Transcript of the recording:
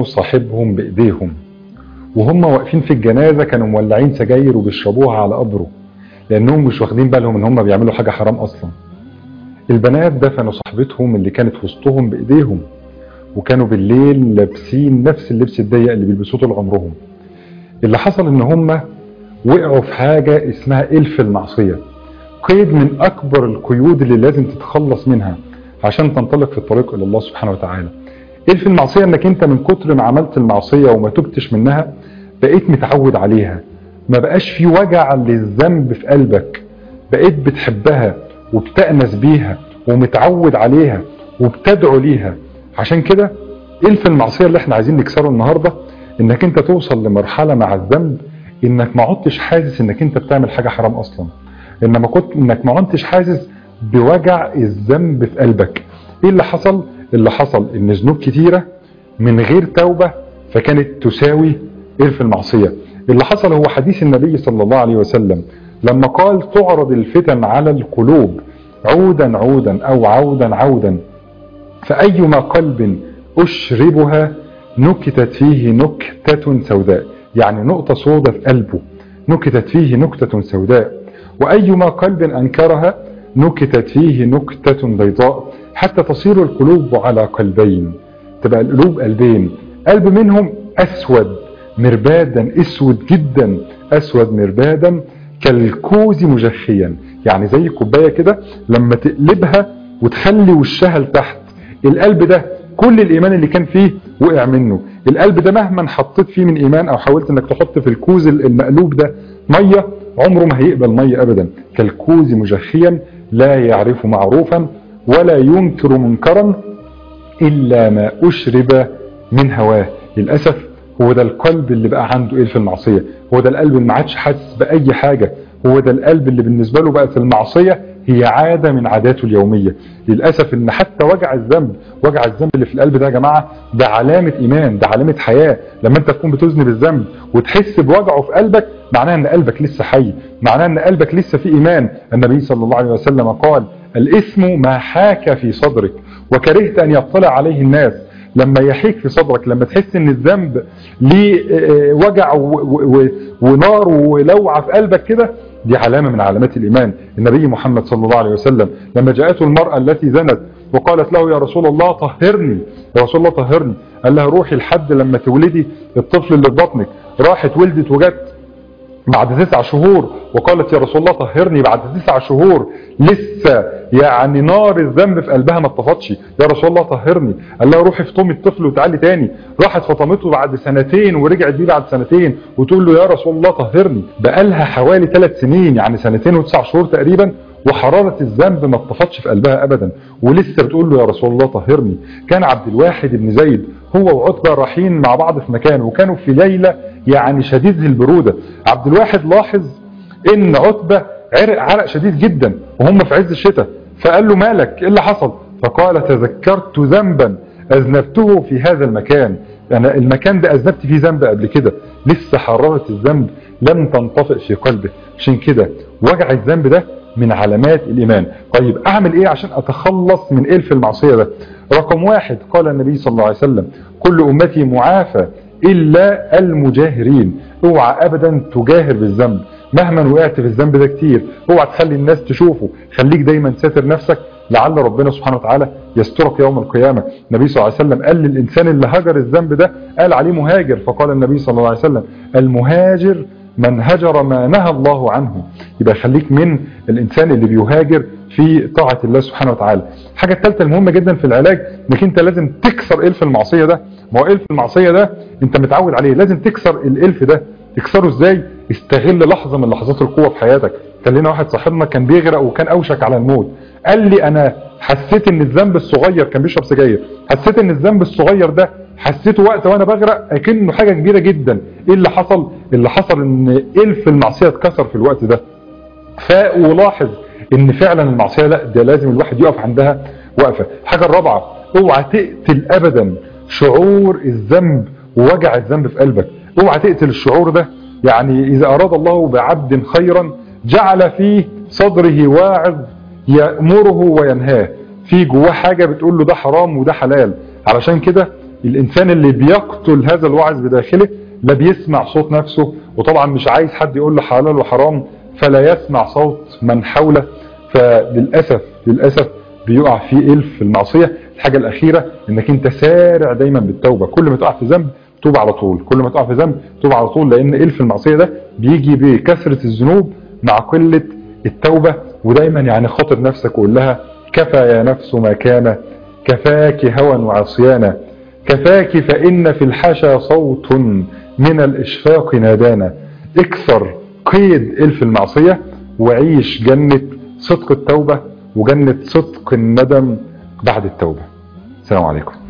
دفنوا صاحبهم بايديهم وهم واقفين في الجنازة كانوا مولعين سجاير وبيشربوها على قبره لانهم مش واخدين بالهم ان هم بيعملوا حاجة حرام اصلا البنات دفنوا صاحبتهم اللي كانت في وسطهم بايديهم وكانوا بالليل لابسين نفس اللبس الضيق اللي بيلبسوه طول عمرهم اللي حصل ان هم وقعوا في حاجة اسمها الف المعصية قيد من اكبر القيود اللي لازم تتخلص منها عشان تنطلق في الطريق الى الله سبحانه وتعالى الف المعصية انك انت من كتر ما عملت المعصية وما تبتش منها بقيت متعود عليها ما بقاش في وجع للذنب في قلبك بقيت بتحبها وبتأنس بيها ومتعود عليها وبتدعو ليها عشان كده الف المعصية اللي احنا عايزين نكسره النهاردة انك انت توصل لمرحلة مع الذنب انك ما عدتش حاسس انك انت بتعمل حاجة حرام اصلا انما كنت انك ما عدتش حاسس بوجع الذنب في قلبك ايه اللي حصل اللي حصل ان ذنوب كتيرة من غير توبة فكانت تساوي الف المعصية اللي حصل هو حديث النبي صلى الله عليه وسلم لما قال تعرض الفتن على القلوب عودا عودا او عودا عودا فأيما قلب أشربها نكتت فيه نكتة سوداء يعني نقطة سوداء في قلبه نكتت فيه نكتة سوداء وأيما قلب أنكرها نكتت فيه نكتة بيضاء حتى تصير القلوب على قلبين تبقى القلوب قلبين قلب منهم أسود مربادا اسود جدا أسود مربادا كالكوز مجخيا يعني زي كوباية كده لما تقلبها وتخلي وشها لتحت القلب ده كل الايمان اللي كان فيه وقع منه القلب ده مهما حطيت فيه من ايمان او حاولت انك تحط في الكوز المقلوب ده مية عمره ما هيقبل مية ابدا كالكوز مجخيا لا يعرف معروفا ولا ينكر منكرا الا ما اشرب من هواه للأسف هو ده القلب اللي بقى عنده ايه في المعصية هو ده القلب اللي ما عادش حاسس بأي حاجة هو ده القلب اللي بالنسبة له بقت المعصية هي عادة من عاداته اليومية للأسف ان حتى وجع الذنب وجع الذنب اللي في القلب ده يا جماعة ده علامة ايمان ده علامة حياة لما انت تكون بتذنب الذنب وتحس بوجعه في قلبك معناها ان قلبك لسه حي معناها ان قلبك لسه في ايمان النبي صلى الله عليه وسلم قال الاسم ما حاك في صدرك وكرهت ان يطلع عليه الناس لما يحيك في صدرك لما تحس ان الذنب ليه وجع ونار ولوعة في قلبك كده دي علامة من علامات الإيمان النبي محمد صلى الله عليه وسلم لما جاءته المرأة التي زنت وقالت له يا رسول الله طهرني يا رسول الله طهرني قال لها روحي لحد لما تولدي الطفل اللي في بطنك راحت ولدت وجت بعد تسع شهور وقالت يا رسول الله طهرني بعد تسع شهور لسه يعني نار الذنب في قلبها ما اتطفتش يا رسول الله طهرني قال لها روحي فطمي الطفل وتعالي تاني راحت فطمته بعد سنتين ورجعت بيه بعد سنتين وتقول له يا رسول الله طهرني بقالها حوالي ثلاث سنين يعني سنتين وتسع شهور تقريبا وحرارة الذنب ما اتطفتش في قلبها ابدا ولسه بتقول له يا رسول الله طهرني كان عبد الواحد بن زيد هو وعتبة رايحين مع بعض في مكان وكانوا في ليلة يعني شديد البرودة عبد الواحد لاحظ ان عتبة عرق عرق شديد جدا وهم في عز الشتاء فقال له مالك ايه اللي حصل فقال تذكرت ذنبا اذنبته في هذا المكان انا المكان ده اذنبت فيه ذنب قبل كده لسه حرارة الذنب لم تنطفئ في قلبه عشان كده وجع الذنب ده من علامات الإيمان طيب أعمل إيه عشان أتخلص من إلف المعصية ده رقم واحد قال النبي صلى الله عليه وسلم كل أمتي معافى إلا المجاهرين اوعى أبدا تجاهر بالذنب مهما وقعت في الذنب ده كتير اوعى تخلي الناس تشوفه خليك دايما ساتر نفسك لعل ربنا سبحانه وتعالى يسترك يوم القيامة النبي صلى الله عليه وسلم قال للإنسان اللي هجر الذنب ده قال عليه مهاجر فقال النبي صلى الله عليه وسلم المهاجر من هجر ما نهى الله عنه يبقى خليك من الإنسان اللي بيهاجر في طاعة الله سبحانه وتعالى الحاجة الثالثة المهمة جدا في العلاج انك انت لازم تكسر إلف المعصية ده ما هو إلف المعصية ده انت متعود عليه لازم تكسر الإلف ده تكسره ازاي استغل لحظة من لحظات القوة في حياتك كان لنا واحد صاحبنا كان بيغرق وكان اوشك على الموت قال لي انا حسيت ان الذنب الصغير كان بيشرب سجاير حسيت ان الذنب الصغير ده حسيته وقت وانا بغرق اكنه حاجة كبيرة جدا ايه اللي حصل اللي حصل ان الف المعصية اتكسر في الوقت ده فاق ولاحظ ان فعلا المعصية لا ده لازم الواحد يقف عندها وقفة الحاجة الرابعة اوعى تقتل ابدا شعور الذنب ووجع الذنب في قلبك اوعى تقتل الشعور ده يعني اذا اراد الله بعبد خيرا جعل في صدره واعظ يأمره وينهاه في جواه حاجة بتقول له ده حرام وده حلال علشان كده الانسان اللي بيقتل هذا الوعظ بداخله لا بيسمع صوت نفسه وطبعا مش عايز حد يقول له حلال وحرام فلا يسمع صوت من حوله فللأسف للأسف بيقع في إلف في المعصية الحاجة الأخيرة انك انت سارع دايما بالتوبة كل ما تقع في ذنب توب على طول كل ما تقع في ذنب توب على طول لان إلف المعصية ده بيجي بكثرة الذنوب مع قلة التوبة ودايما يعني خاطر نفسك وقول لها كفى يا نفس ما كان كفاك هوى وعصيانا كفاك فإن في الحشا صوت من الإشفاق نادانا اكسر قيد إلف المعصية وعيش جنة صدق التوبة وجنة صدق الندم بعد التوبة السلام عليكم